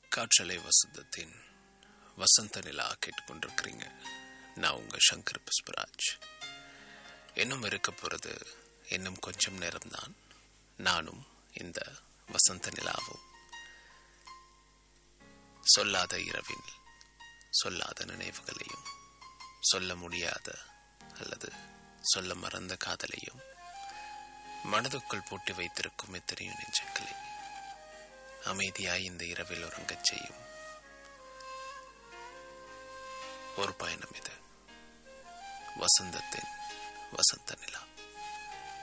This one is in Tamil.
காற்றலை வசந்தத்தின் வசந்த நிலா கேட்டுக்கொண்டிருக்கிறீங்க நான் உங்க சங்கர் புஷ்பராஜ் இன்னும் இருக்க போறது இன்னும் கொஞ்சம் நேரம்தான் நானும் இந்த வசந்த நிலாவும் சொல்லாத இரவின் சொல்லாத நினைவுகளையும் சொல்ல முடியாத அல்லது சொல்ல மறந்த காதலையும் மனதுக்குள் போட்டு வைத்திருக்கும் எத்தனையோ நெஞ்சங்களை அமைதியாய் இந்த இரவில் உறங்கச் செய்யும் ஒரு பயணம் இது வசந்தத்தின் வசந்த நிலா